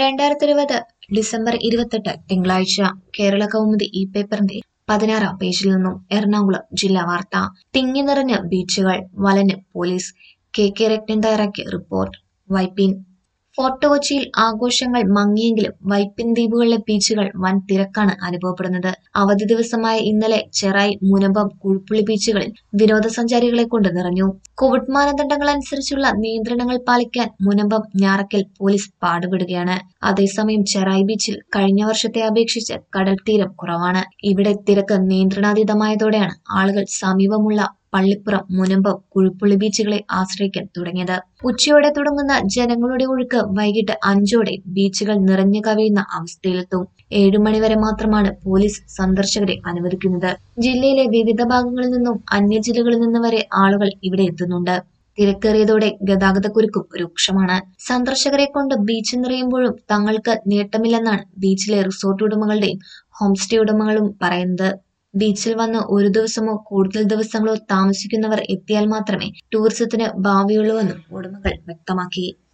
രണ്ടായിരത്തി ഇരുപത് ഡിസംബർ ഇരുപത്തെട്ട് തിങ്കളാഴ്ച കേരള കൗമുദി ഈ പേപ്പറിന്റെ പതിനാറാം പേജിൽ നിന്നും എറണാകുളം ജില്ലാ വാർത്ത തിങ്ങി നിറഞ്ഞ ബീച്ചുകൾ വലന് പോലീസ് കെ കെ രത്നൻ തയ്യാറാക്കിയ റിപ്പോർട്ട് വൈപ്പിൻ ഫോർട്ട് കൊച്ചിയിൽ ആഘോഷങ്ങൾ മങ്ങിയെങ്കിലും വൈപ്പിൻ ദ്വീപുകളിലെ ബീച്ചുകൾ വൻ തിരക്കാണ് അനുഭവപ്പെടുന്നത് അവധി ദിവസമായ ഇന്നലെ ചെറായി മുനമ്പം കുഴുപ്പുള്ളി ബീച്ചുകളിൽ വിനോദസഞ്ചാരികളെ കൊണ്ട് നിറഞ്ഞു കോവിഡ് മാനദണ്ഡങ്ങൾ അനുസരിച്ചുള്ള നിയന്ത്രണങ്ങൾ പാലിക്കാൻ മുനമ്പം ഞാറക്കൽ പോലീസ് പാടുപെടുകയാണ് അതേസമയം ചെറായി ബീച്ചിൽ കഴിഞ്ഞ വർഷത്തെ അപേക്ഷിച്ച് കടൽ തീരം കുറവാണ് ഇവിടെ തിരക്ക് നിയന്ത്രണാതീതമായതോടെയാണ് ആളുകൾ സമീപമുള്ള പള്ളിപ്പുറം മുനമ്പം കുഴുപ്പുള്ളി ബീച്ചുകളെ ആശ്രയിക്കാൻ തുടങ്ങിയത് ഉച്ചയോടെ തുടങ്ങുന്ന ജനങ്ങളുടെ ഒഴുക്ക് വൈകിട്ട് അഞ്ചോടെ ബീച്ചുകൾ നിറഞ്ഞു കവിയുന്ന അവസ്ഥയിലെത്തും ഏഴു മണിവരെ മാത്രമാണ് പോലീസ് സന്ദർശകരെ അനുവദിക്കുന്നത് ജില്ലയിലെ വിവിധ ഭാഗങ്ങളിൽ നിന്നും അന്യ ജില്ലകളിൽ നിന്ന് വരെ ആളുകൾ ഇവിടെ എത്തുന്നുണ്ട് തിരക്കേറിയതോടെ ഗതാഗതക്കുരുക്കും രൂക്ഷമാണ് സന്ദർശകരെ കൊണ്ട് ബീച്ച് നിറയുമ്പോഴും തങ്ങൾക്ക് നേട്ടമില്ലെന്നാണ് ബീച്ചിലെ റിസോർട്ട് ഉടമകളുടെയും ഹോം സ്റ്റേ ഉടമകളും പറയുന്നത് ബീച്ചിൽ വന്ന് ഒരു ദിവസമോ കൂടുതൽ ദിവസങ്ങളോ താമസിക്കുന്നവർ എത്തിയാൽ മാത്രമേ ടൂറിസത്തിന് ഭാവിയുള്ളൂവെന്നും ഉടമകൾ വ്യക്തമാക്കി